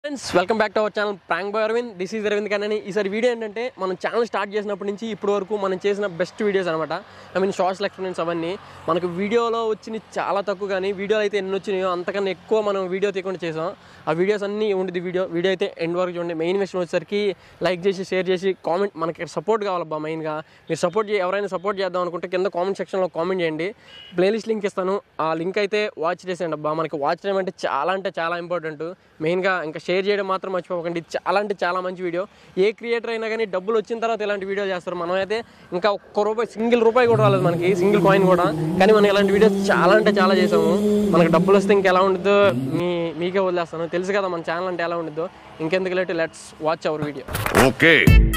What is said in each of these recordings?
Friends welcome back to our channel prank boy Aravind this is Aravind కానీ ఈసారి video ఏంటంటే మనం ఛానల్ స్టార్ట్ చేసినప్పటి నుంచి ఇప్పటి వరకు మనం చేసిన బెస్ట్ వీడియోస్ అనమాట ఐ మీన్ షార్ట్స్ ఎక్స్పీరియన్స్ అవన్నీ మనకు వీడియోలో వచ్చినవి చాలా తక్కువ కానీ వీడియోలు అయితే ఎన్ని వచ్చినాయో అంతకన్నా ఎక్కువ మనం వీడియో తీయకుండా చేసాం ఆ వీడియోస్ అన్నీ ఉండేది వీడియో వీడియో అయితే ఎండ్ వరకు చూడండి మెయిన్ విషయం వచ్చేసరికి లైక్ చేసి షేర్ చేసి కామెంట్ మనకి సపోర్ట్ కావాలబ్బా మెయిన్గా మీరు సపోర్ట్ చే ఎవరైనా సపోర్ట్ చేద్దాం అనుకుంటే కింద కామెంట్ సెక్షన్లో కామెంట్ చేయండి ప్లేలిస్ట్ లింక్ ఇస్తాను ఆ లింక్ అయితే వాచ్ చేసేయండి అబ్బా మనకి వాచ్ టైం అంటే చాలా అంటే చాలా ఇంపార్టెంట్ మెయిన్గా ఇంకా షేర్ చేయడం మాత్రం మర్చిపోకండి ఇది చాలా అంటే చాలా మంచి వీడియో ఏ క్రియేటర్ అయినా కానీ డబ్బులు వచ్చిన తర్వాత ఇలాంటి వీడియో చేస్తారు మనం అయితే ఇంకా ఒక్క రూపాయి సింగిల్ రూపాయి కూడా రాలేదు మనకి సింగిల్ కాయిన్ కూడా కానీ మనం ఇలాంటి వీడియోస్ చాలా అంటే చాలా చేసాము మనకి డబ్బులు వస్తే ఇంకా ఎలా ఉంటుందో మీ మీకే వదిలేస్తాను తెలుసు కదా మన ఛానల్ అంటే ఎలా ఉంటుందో ఇంకెందుకు late let's watch our video Okay.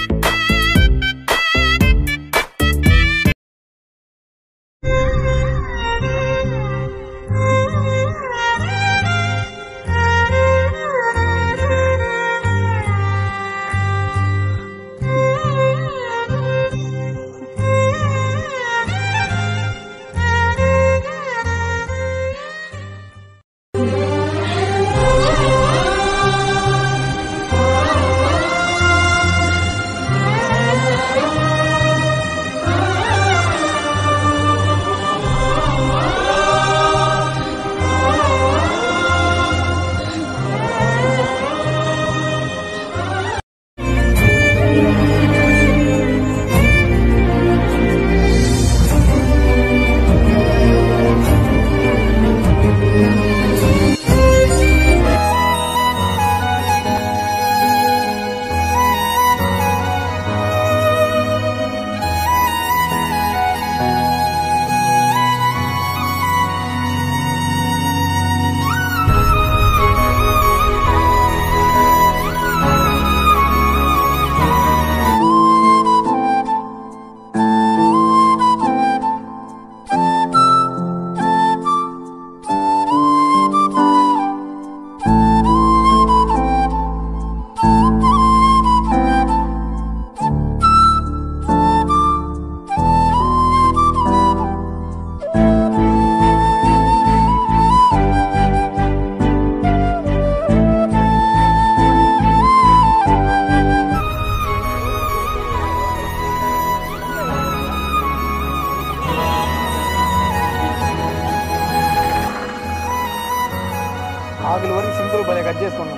ఆకుల వరకు సింపుల్ భలే కట్ చేసుకున్నాం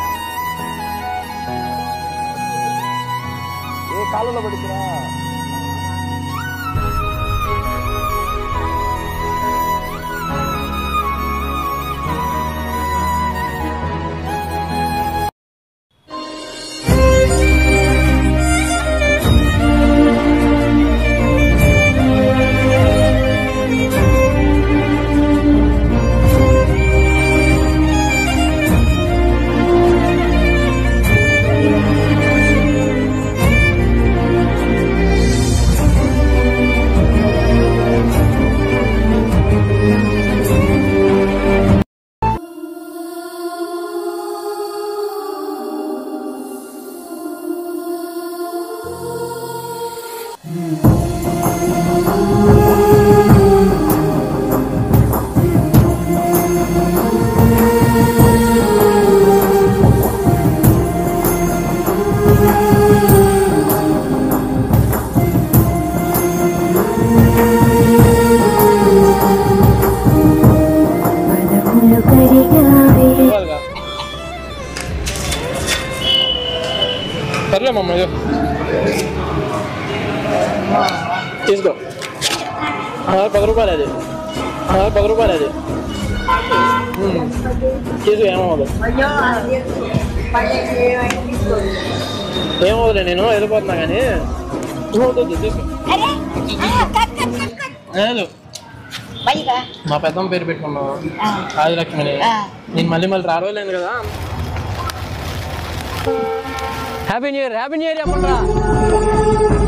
ఏ కాలంలో పడిద్దిరా మనములు కరిగావే సర్లే మమ్మ ఇదో. తీసుకో ఆ, పది రూపాయలు అది ఆ, పది రూపాయలు అది ఉమ్. తీసుకో ఏమవ్వదు ఏమవులే నేను వెళ్ళిపోతున్నా కానీ ఏమవుతుంది తీసుకో లేదు మా పెద్దమ్మ పేరు పెట్టుకున్నావు ఆదిలక్ష్మిని నేను మళ్ళీ మళ్ళీ రారోలేను కదా happy new year happy new year చెప్పండి